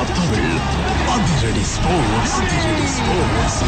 தமிழ் அதிரடி ஸ்போர்ட்ஸ் அதிரடி ஸ்போர்ட்ஸ்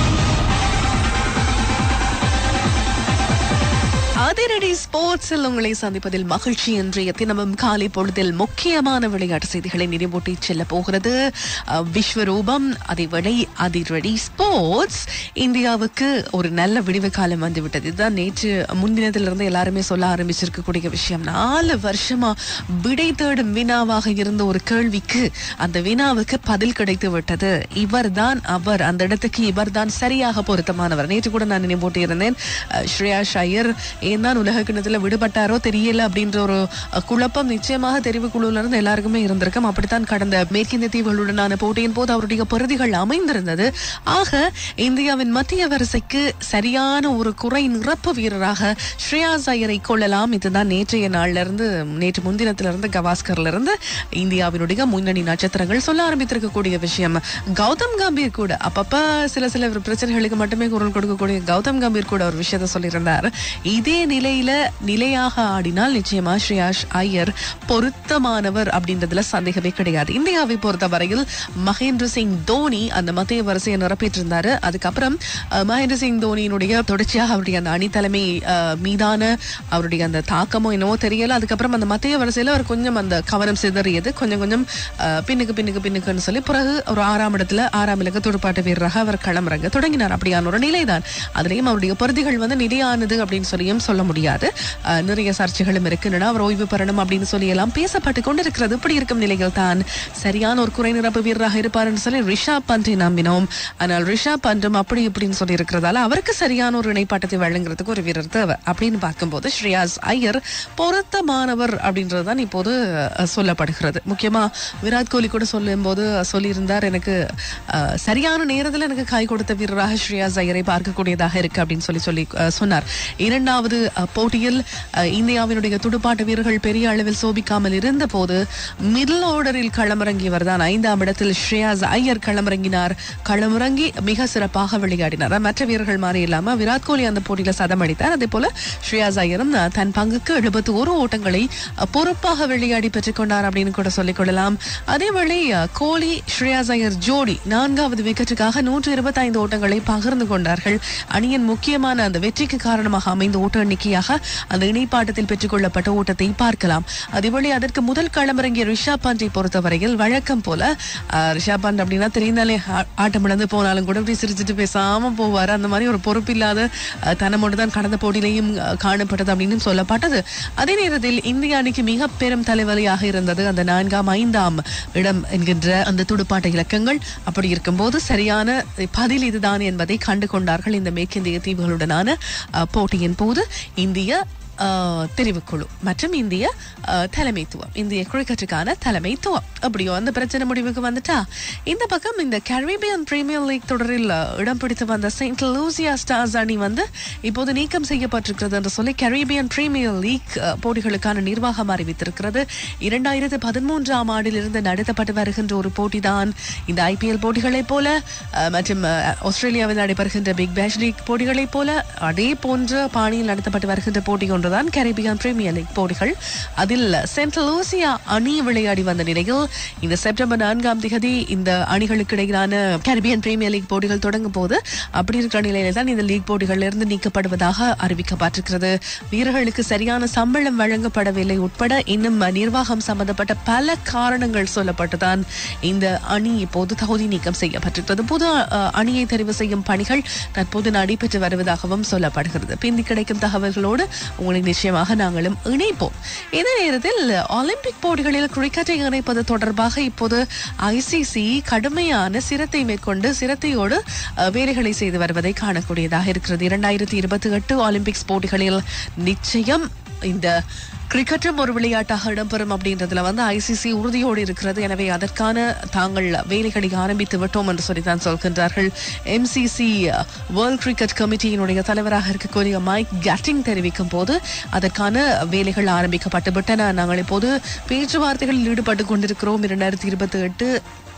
அதிரடி ஸ்போர்ட்ஸில் உங்களை சந்திப்பதில் மகிழ்ச்சி இன்றைய தினமும் காலை பொழுதில் முக்கியமான விளையாட்டு செய்திகளை நினைவூட்டி செல்ல போகிறது அஹ், விஸ்வரூபம் அதேவேளை அதிரடி ஸ்போர்ட்ஸ் இந்தியாவுக்கு ஒரு நல்ல விடிவு காலம் வந்துவிட்டது இதுதான் நேற்று முன்தினத்திலிருந்து எல்லாருமே சொல்ல ஆரம்பிச்சிருக்கக்கூடிய விஷயம் நாலு வருஷமா விடை தேடும் வினாவாக இருந்த ஒரு கேள்விக்கு அந்த வினாவுக்கு பதில் கிடைத்து விட்டது இவர்தான் அவர் அந்த இடத்துக்கு இவர்தான் சரியாக பொருத்தமானவர் நேற்று கூட நான் நினைவூட்டி இருந்தேன் அஹ், ஸ்ரேயா ஷையர் ஏன் தான் உலக கிணத்துல விடுபட்டாரோ தெரியல அப்படின்ற ஒரு அஹ், குழப்பம் நிச்சயமாக தெரிவு குழுல இருந்து எல்லாருக்குமே இருந்திருக்கும் அப்படித்தான் கடந்த மேற்கிந்திய தீவுகளுடனான போட்டியின் போது அவருடைய பருதிகள் அமைந்திருந்தது ஆக இந்தியாவின் மத்திய வரிசைக்கு சரியான ஒரு குறை நிரப்பு வீரராக ஸ்ரேயா ஐயரை கொள்ளலாம் இதுதான் நேற்றைய நாள்ல இருந்து நேற்று முன்தினத்திலிருந்து கவாஸ்கர்ல இருந்து இந்தியாவினுடைய முன்னணி நட்சத்திரங்கள் சொல்ல ஆரம்பித்திருக்கக்கூடிய விஷயம் கௌதம் கம்பீர் கூட அப்பப்ப சில சில பிரச்சனைகளுக்கு மட்டுமே குரல் கொடுக்கக்கூடிய கௌதம் கம்பீர் கூட ஒரு விஷயத்த சொல்லியிருந்தார் இதே நிலையில நிலையாக ஆடினால் நிச்சயமா ஸ்ரேயாஷ் ஐயர் பொருத்தமானவர் அப்படின்றதுல சந்தேகமே கிடையாது இந்தியாவை பொறுத்தவரையில் மகேந்திர சிங் தோனி அந்த மத்திய வரிசையை நிரப்பிட்டிருந்தாரு அதுக்கப்புறம் அஹ், மகேந்திர சிங் தோனியினுடைய தொடர்ச்சியாக அவருடைய அந்த அணி தலைமை அஹ், மீதான அவருடைய அந்த தாக்கமோ என்னவோ தெரியல அதுக்கப்புறம் அந்த மத்திய வரிசையில அவர் கொஞ்சம் அந்த கவனம் சிதறியது கொஞ்சம் கொஞ்சம் அஹ், பின்னுக்கு பின்னுக்கு பின்னுக்குன்னு சொல்லி பிறகு ஒரு ஆறாம் இடத்துல ஆறாம் இலக்க துடுப்பாட்ட வீரராக அவர் களமிறங்க தொடங்கினார் அப்படியான ஒரு நிலைதான் அதுலயும் அவருடைய பருதிகள் வந்து நிலையானது அப்படின்னு சொல்லியும் சொல்ல முடியாது அஹ், நிறைய சர்ச்சைகளும் இருக்கின்றன அவர் ஓய்வு பெறணும் அப்படின்னு சொல்லி எல்லாம் பேசப்பட்டு கொண்டிருக்கிறது இப்படி இருக்கும் நிலையில் தான் சரியான ஒரு குறை நிரப்பு வீரராக இருப்பார்னு சொல்லி ரிஷாப் பண்டை நம்பினோம் ஆனால் ரிஷாப் பண்டும் அப்படி இப்படின்னு சொல்லி இருக்கிறதால அவருக்கு சரியான ஒரு இணைப்பாட்டத்தை வழங்குறதுக்கு ஒரு வீரர் தேவை அப்படின்னு பார்க்கும்போது ஸ்ரேயாஸ் ஐயர் பொருத்தமானவர் அப்படின்றது தான் இப்போது அஹ், சொல்லப்படுகிறது முக்கியமா விராட் கோலி கூட சொல்லும் போது சொல்லியிருந்தார் எனக்கு அஹ், சரியான நேரத்தில் எனக்கு கை கொடுத்த வீரராக ஸ்ரேயாஸ் ஐயரை பார்க்கக்கூடியதாக இருக்கு அப்படின்னு சொல்லி சொல்லி அஹ், சொன்னார் இரண்டாவது அஹ், போட்டியில் அஹ், இந்தியாவினுடைய துடுப்பாட்ட வீரர்கள் பெரிய அளவில் சோபிக்காமல் இருந்த போது மிடில் ஆர்டரில் களமிறங்கியவர் தான் ஐந்தாம் இடத்தில் ஸ்ரேயாஸ் ஐயர் களமிறங்கினார் களமிறங்கி மிக சிறப்பாக விளையாடினார் மற்ற வீரர்கள் மாதிரி இல்லாம விராட் கோலி அந்த போட்டியில சதம் அடித்தார் அதே போல ஸ்ரேயாஸ் ஐயரும் அஹ், தன் பங்குக்கு எழுபத்தி ஒரு ஓட்டங்களை அஹ், பொறுப்பாக விளையாடி பெற்றுக் கொண்டார் அப்படின்னு கூட சொல்லிக் கொள்ளலாம் அதேவேளை அஹ், கோலி ஸ்ரேயாஸ் ஐயர் ஜோடி நான்காவது விக்கெட்டுக்காக நூற்று இருபத்தைந்து ஓட்டங்களை பகிர்ந்து கொண்டார்கள் அணியின் முக்கியமான அந்த வெற்றிக்கு காரணமாக அமைந்த ஓட்ட எண்ணிக்கையாக அந்த இணைப்பாட்டத்தில் பெற்றுக் கொள்ளப்பட்ட ஓட்டத்தை பார்க்கலாம் அதேவேளை அதற்கு முதல் களமிறங்கிய ரிஷாப் பண்டை பொறுத்தவரையில் வழக்கம் போல அஹ், ரிஷாப் பண்ட் அப்படின்னா தெரிந்தாலே ஆ- ஆட்டம் இழந்து போனாலும் கூட இப்படி சிரிச்சிட்டு பேசாம போவார் அந்த மாதிரி ஒரு பொறுப்பில்லாத அஹ், தனமோடு தான் கடந்த போட்டியிலையும் அஹ், காணப்பட்டது அப்படின்னு சொல்லப்பட்டது அதே நேரத்தில் இந்திய அணிக்கு மிக பெரும் தலைவலியாக இருந்தது அந்த நான்காம் ஐந்தாம் இடம் என்கின்ற அந்த துடுப்பாட்ட இலக்கங்கள் அப்படி இருக்கும்போது சரியான பதில் இதுதான் என்பதை கண்டு கொண்டார்கள் இந்த மேற்கிந்திய தீவுகளுடனான அஹ், போட்டியின் போது இந்திய அஹ், தெரிவுக்குழு மற்றும் இந்திய அஹ், தலைமைத்துவம் இந்திய கிரிக்கெட்டுக்கான தலைமைத்துவம் அப்படியோ அந்த பிரச்சனை முடிவுக்கு வந்துட்டா இந்த பக்கம் இந்த கரீபியன் பிரீமியர் லீக் தொடரில் அஹ், இடம் பிடித்து வந்த செயின்ட் லூசியா ஸ்டார்ஸ் அணி வந்து இப்போது நீக்கம் செய்யப்பட்டிருக்கிறது என்று சொல்லி கரீபியன் பிரீமியர் லீக் அஹ், போட்டிகளுக்கான நிர்வாகம் அறிவித்திருக்கிறது இரண்டாயிரத்து பதிமூன்றாம் ஆண்டில் இருந்து நடத்தப்பட்டு வருகின்ற ஒரு போட்டிதான் இந்த ஐபிஎல் போட்டிகளைப் போல அஹ், மற்றும் அஹ், ஆஸ்திரேலியாவில் நடைபெறுகின்ற பிக் பேஷ் லீக் போட்டிகளைப் போல அதே போன்ற பாணியில் நடத்தப்பட்டு வருகின்ற போட்டி ஒன்றுதான் கரீபியன் பிரீமியர் லீக் போட்டிகள் அதில் சென்ட் லூசியா அணி விளையாடி வந்த நிலையில் இந்த செப்டம்பர் நான்காம் திகதி இந்த அணிகளுக்கு இடையிலான கரீபியன் பிரீமியர் லீக் போட்டிகள் தொடங்கும் போது அப்படி இருக்கிற நிலையில தான் இந்த லீக் போட்டிகளில் இருந்து நீக்கப்படுவதாக அறிவிக்கப்பட்டிருக்கிறது வீரர்களுக்கு சரியான சம்பளம் வழங்கப்படவில்லை உட்பட இன்னும் நிர்வாகம் சம்பந்தப்பட்ட பல காரணங்கள் சொல்லப்பட்டுதான் இந்த அணி இப்போது தகுதி நீக்கம் செய்யப்பட்டிருக்கிறது புது அஹ், அணியை தெரிவு செய்யும் பணிகள் தற்போது நடைபெற்று வருவதாகவும் சொல்லப்படுகிறது பிந்தி கிடைக்கும் தகவல்களோடு உங்களை நிச்சயமாக நாங்களும் இணைப்போம் இதே நேரத்தில் ஒலிம்பிக் போட்டிகளில் கிரிக்கெட்டை இணைப்பது தொடர்பாக இப்போது ஐசிசி கடுமையான சிரத்தை மேற்கொண்டு சிரத்தையோடு அஹ், வேலைகளை செய்து வருவதை காணக்கூடியதாக இருக்கிறது இரண்டாயிரத்தி இருபத்தி எட்டு ஒலிம்பிக்ஸ் போட்டிகளில் நிச்சயம் இந்த கிரிக்கெட்டும் ஒரு விளையாட்டாக இடம்பெறும் அப்படின்றதுல வந்து ஐசிசி உறுதியோடு இருக்கிறது எனவே அதற்கான தாங்கள் வேலைகளை ஆரம்பித்து விட்டோம் என்று சொல்லி தான் சொல்கின்றார்கள் எம்சிசி வேர்ல்ட் கிரிக்கெட் கமிட்டியினுடைய தலைவராக இருக்கக்கூடிய மைக் கேட்டிங் தெரிவிக்கும் போது அதற்கான வேலைகள் ஆரம்பிக்கப்பட்டு விட்டன நாங்கள் இப்போது பேச்சுவார்த்தைகளில் ஈடுபட்டு கொண்டிருக்கிறோம் இரண்டாயிரத்தி இருபத்தி எட்டு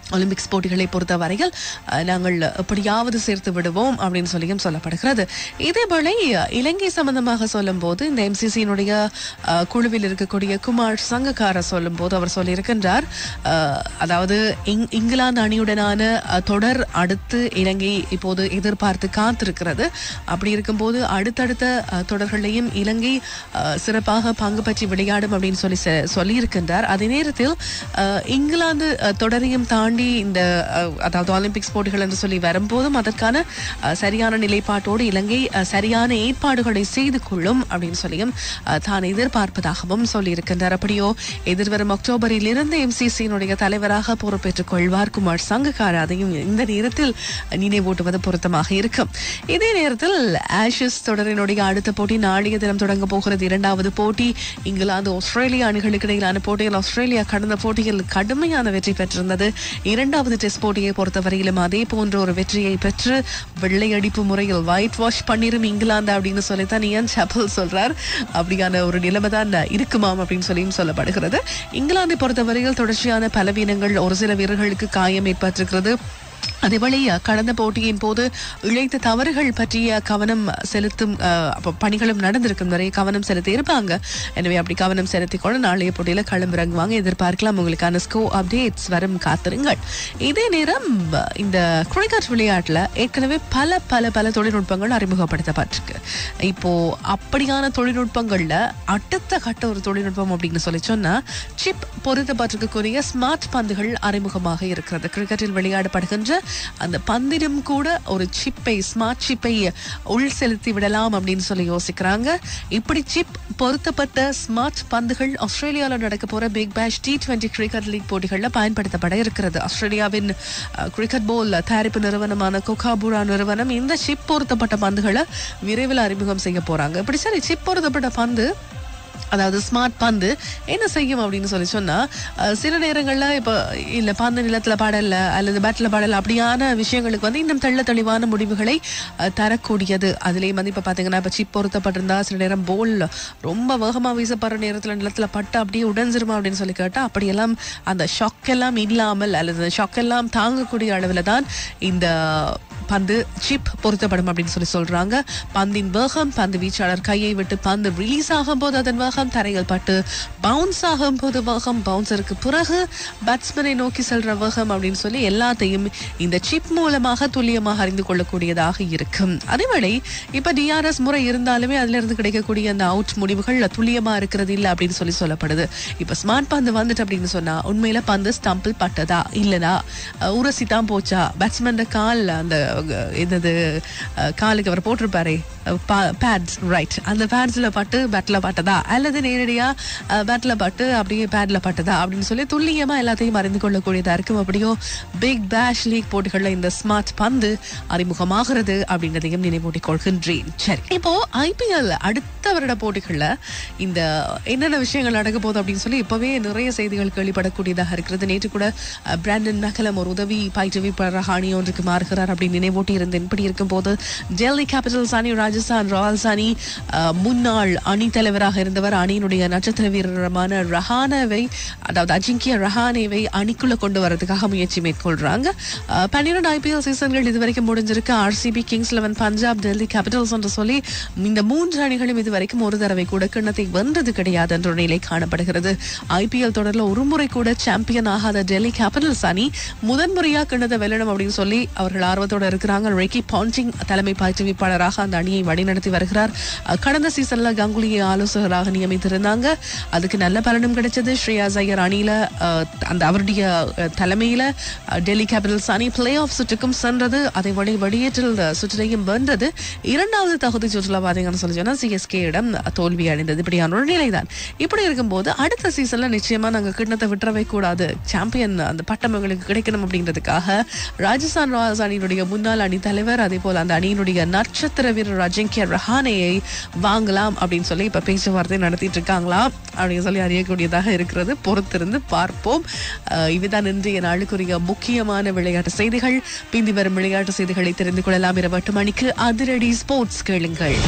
ஒலிம்பிக்ஸ் போட்டிகளை பொறுத்த வரையில் அஹ், நாங்கள் எப்படியாவது சேர்த்து விடுவோம் அப்படின்னு சொல்லியும் சொல்லப்படுகிறது இதேபோல இலங்கை சம்பந்தமாக சொல்லும்போது இந்த எம்சிசியினுடைய குழுவில் இருக்கக்கூடிய குமார் சங்கக்கார சொல்லும்போது அவர் சொல்லியிருக்கின்றார் அஹ், அதாவது இங்- இங்கிலாந்து அணியுடனான அஹ், தொடர் அடுத்து இலங்கை இப்போது எதிர்பார்த்து காத்திருக்கிறது அப்படி இருக்கும்போது அடுத்தடுத்த அஹ், தொடர்களையும் இலங்கை அஹ், சிறப்பாக பங்கு பற்றி விளையாடும் அப்படின்னு சொல்லி செ- சொல்லியிருக்கின்றார் அதே நேரத்தில் அஹ், இங்கிலாந்து அஹ், தொடரையும் தாண்டி இந்த அஹ், அதாவது ஒலிம்பிக்ஸ் போட்டிகள் என்று சொல்லி வரும்போதும் அதற்கான அஹ், சரியான நிலைப்பாட்டோடு இலங்கை அஹ், சரியான ஏற்பாடுகளை செய்து கொள்ளும் அப்படின்னு சொல்லியும் அஹ், தான் எதிர்பார்ப்பதாகவும் சொல்லியிருக்கின்றார் அப்படியோ எதிர்வரும் அக்டோபரில் இருந்து எம்சிசியினுடைய தலைவராக பொறுப்பேற்றுக் கொள்வார் குமார் சங்கக்கார அதையும் இந்த நேரத்தில் நினைவூட்டுவது பொருத்தமாக இருக்கும் இதே நேரத்தில் ஆஷஸ் தொடரினுடைய அடுத்த போட்டி நாளைய தினம் தொடங்க போகிறது இரண்டாவது போட்டி இங்கிலாந்து ஆஸ்திரேலியா அணிகளுக்கு இடையிலான போட்டியில் ஆஸ்திரேலியா கடந்த போட்டியில் கடுமையான வெற்றி பெற்றிருந்தது இரண்டாவது டெஸ்ட் போட்டியை பொறுத்தவரையிலும் அதே போன்ற ஒரு வெற்றியை பெற்று வெள்ளையடிப்பு முறையில் ஒயிட் வாஷ் பண்ணிரும் இங்கிலாந்து அப்படின்னு சொல்லித்தான் இயன் சாப்பல் சொல்றார் அப்படியான ஒரு நிலைமை தான் இருக்குமாம் அப்படின்னு சொல்லியும் சொல்லப்படுகிறது இங்கிலாந்தை பொறுத்தவரையில் தொடர்ச்சியான பலவீனங்கள் ஒரு சில வீரர்களுக்கு காயம் ஏற்பட்டிருக்கிறது அதேவேளை கடந்த போட்டியின் போது இழைத்த தவறுகள் பற்றிய கவனம் செலுத்தும் அஹ், அப்ப பணிகளும் நடந்திருக்கும் நிறைய கவனம் செலுத்தி இருப்பாங்க எனவே அப்படி கவனம் செலுத்திக் கொண்டு நாளைய போட்டியில களமிறங்குவாங்க எதிர்பார்க்கலாம் உங்களுக்கான ஸ்கோ அப்டேட்ஸ் வரும் காத்திருங்கள் இதே நேரம் அஹ், இந்த கிரிக்கெட் விளையாட்டுல ஏற்கனவே பல பல பல தொழில்நுட்பங்கள் அறிமுகப்படுத்தப்பட்டிருக்கு இப்போ அப்படியான தொழில்நுட்பங்கள்ல அடுத்த கட்ட ஒரு தொழில்நுட்பம் அப்படின்னு சொல்லி சொன்னா சிப் பொருத்தப்பட்டிருக்கக்கூடிய ஸ்மார்ட் பந்துகள் அறிமுகமாக இருக்கிறது கிரிக்கெட்டில் விளையாடப்படுகின்ற அந்த பந்திலும் கூட ஒரு சிப்பை ஸ்மார்ட் சிப்பை உள் செலுத்தி விடலாம் அப்படின்னு சொல்லி யோசிக்கிறாங்க இப்படி சிப் பொருத்தப்பட்ட ஸ்மார்ட் பந்துகள் ஆஸ்திரேலியாவில் நடக்க போற பிக் பேஷ் டி டுவெண்டி கிரிக்கெட் லீக் போட்டிகளில் பயன்படுத்தப்பட இருக்கிறது ஆஸ்திரேலியாவின் அஹ், கிரிக்கெட் போல் தயாரிப்பு நிறுவனமான கொகாபுரா நிறுவனம் இந்த சிப் பொருத்தப்பட்ட பந்துகளை விரைவில் அறிமுகம் செய்ய போறாங்க இப்படி சரி சிப் பொருத்தப்பட்ட பந்து அதாவது ஸ்மார்ட் பந்து என்ன செய்யும் அப்படின்னு சொல்லி சொன்னா அஹ், சில நேரங்கள்ல இப்போ இல்ல பந்து நிலத்துல பாடல அல்லது பேட்ல பாடல அப்படியான விஷயங்களுக்கு வந்து இன்னும் தெள்ள தெளிவான முடிவுகளை அஹ், தரக்கூடியது அதுலயும் வந்து இப்ப பாத்தீங்கன்னா இப்ப சிப் பொருத்தப்பட்டிருந்தா சில நேரம் போல் ரொம்ப வேகமா வீசப்படுற நேரத்துல நிலத்துல பட்டு அப்படியே உடஞ்சிருமா அப்படின்னு சொல்லி கேட்டா அப்படியெல்லாம் அந்த ஷாக் எல்லாம் இல்லாமல் அல்லது ஷாக் எல்லாம் தாங்கக்கூடிய அளவுல தான் இந்த பந்து சிப் பொருத்தப்படும் அப்படின்னு சொல்லி சொல்றாங்க பந்தின் வேகம் பந்து வீச்சாளர் கையை விட்டு பந்து ரிலீஸ் ஆகும் போது அதன் வேகம் தரையில் பட்டு பவுன்ஸ் ஆகும் போது வேகம் பவுன்சருக்கு பிறகு பேட்ஸ்மேனை நோக்கி செல்ற வேகம் அப்படின்னு சொல்லி எல்லாத்தையும் இந்த சிப் மூலமாக துல்லியமாக அறிந்து கொள்ளக்கூடியதாக இருக்கும் அதேவேளை இப்ப டிஆர்எஸ் முறை இருந்தாலுமே அதுல இருந்து கிடைக்கக்கூடிய அந்த அவுட் முடிவுகள் துல்லியமா இருக்கிறது இல்ல அப்படின்னு சொல்லி சொல்லப்படுது இப்ப ஸ்மார்ட் பந்து வந்துட்டு அப்படின்னு சொன்னா உண்மையில பந்து ஸ்டம்பில் பட்டதா இல்லனா அஹ், உரசி தான் போச்சா பேட்ஸ்மேன் கால் அந்த அஹ், என்னது அஹ், காலுக்கு அவர் போட்டிருப்பாரே பேட்ஸ் ரைட் அந்த பேட்ஸ்ல பட்டு பேட்ல பட்டதா அல்லது நேரடியா பேட்ல பட்டு அப்படியே பேட்ல பட்டதா அப்படின்னு சொல்லி துல்லியமா எல்லாத்தையும் அறிந்து கொள்ளக்கூடியதா இருக்கும் அப்படியோ பிக் பேஷ் லீக் போட்டிகள்ல இந்த ஸ்மார்ட் பந்து அறிமுகமாகிறது அப்படின்றதையும் நினைவூட்டிக் கொள்கின்றேன் சரி இப்போ ஐபிஎல் அடுத்த வருட போட்டிகள்ல இந்த என்னென்ன விஷயங்கள் நடக்க போகுது அப்படின்னு சொல்லி இப்பவே நிறைய செய்திகள் கேள்விப்படக்கூடியதாக இருக்கிறது நேற்று கூட அஹ், பிராண்டன் மெக்கலம் ஒரு உதவி பயிற்றுவிப்பாளராக அணி ஒன்றுக்கு மாறுகிறார் அப்படின்னு நினைவூட்டி இருந்தேன் இப்படி இருக்கும் போது டெல்லி கேபிட்டல்ஸ் அணி ராஜஸ்தான் ராயல்ஸ் அணி அஹ், முன்னாள் அணி தலைவராக இருந்தவர் அணியினுடைய நட்சத்திர வீரரமான ரஹானவை அதாவது அஜிங்கிய ரஹானேவை அணிக்குள்ள கொண்டு வரதுக்காக முயற்சி மேற்கொள்றாங்க அஹ், பன்னிரண்டு ஐபிஎல் சீசன்கள் இதுவரைக்கும் முடிஞ்சிருக்கு RCB kings eleven Punjab Delhi capitals என்று சொல்லி இந்த மூன்று அணிகளும் இதுவரைக்கும் ஒரு தடவை கூட கிண்ணத்தை வென்றது கிடையாது என்ற ஒரு நிலை காணப்படுகிறது ஐபிஎல் தொடர்ல ஒரு முறை கூட சாம்பியன் ஆகாத டெல்லி கேபிட்டல்ஸ் அணி முதன்முறையா கிண்ணத்தை வெல்லணும் அப்படின்னு சொல்லி அவர்கள் ஆர்வத்தோட இருக்கிறாங்க ரெக்கி பாண்டிங் தலைமை பயிற்றுவிப்பாளராக அந்த அணியை வழிநடத்தி வருகிறார் அஹ், கடந்த சீசன்ல கங்குலியை ஆலோசகராக நியமித்திருந்தாங்க அதுக்கு நல்ல பலனும் கிடைச்சது ஸ்ரேயாஸ் ஐயர் அணியில அஹ், அந்த அவருடைய அஹ், தலைமையில அஹ், டெல்லி கேபிட்டல்ஸ் அணி பிளே ஆஃப் சுற்றுக்கும் சென்றது அதை வழி வெளியேற்றல் சுற்றிலையும் வென்றது இரண்டாவது தகுதி சுற்றுலா பாத்தீங்கன்னு சொல்லி சொன்னா சிஎஸ்கே இடம் தோல்வி அடைந்தது இப்படியான ஒரு நிலைதான் இப்படி இருக்கும்போது அடுத்த சீசன்ல நிச்சயமா நாங்க கிண்ணத்தை விட்டுறவே கூடாது சாம்பியன் அந்த பட்டம் எங்களுக்கு கிடைக்கணும் அப்படின்றதுக்காக ராஜஸ்தான் ராயல்ஸ் அணியினுடைய முன்னாள் அணி தலைவர் அதே போல அந்த அணியினுடைய நட்சத்திர வீரர் அஜிங்கிய ரஹானேயை வாங்கலாம் அப்படின்னு சொல்லி இப்ப பேச்சுவார்த்தை நடத்திட்டு இருக்காங்களா அப்படின்னு சொல்லி அறியக்கூடியதாக இருக்கிறது பொறுத்திருந்து பார்ப்போம் அஹ் இதுதான் இன்றைய நாளுக்குரிய முக்கியமான விளையாட்டு செய்திகள் பிந்தி வரும் விளையாட்டு செய்திகளை தெரிந்து கொள்ளலாம் இரவு எட்டு மணிக்கு அதிரடி ஸ்போர்ட்ஸ் கேளுங்கள்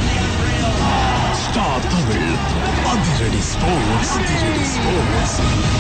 Star தமிழ் அதிரடி ஸ்போர்ட்ஸ் அதிரடி ஸ்போர்ட்ஸ்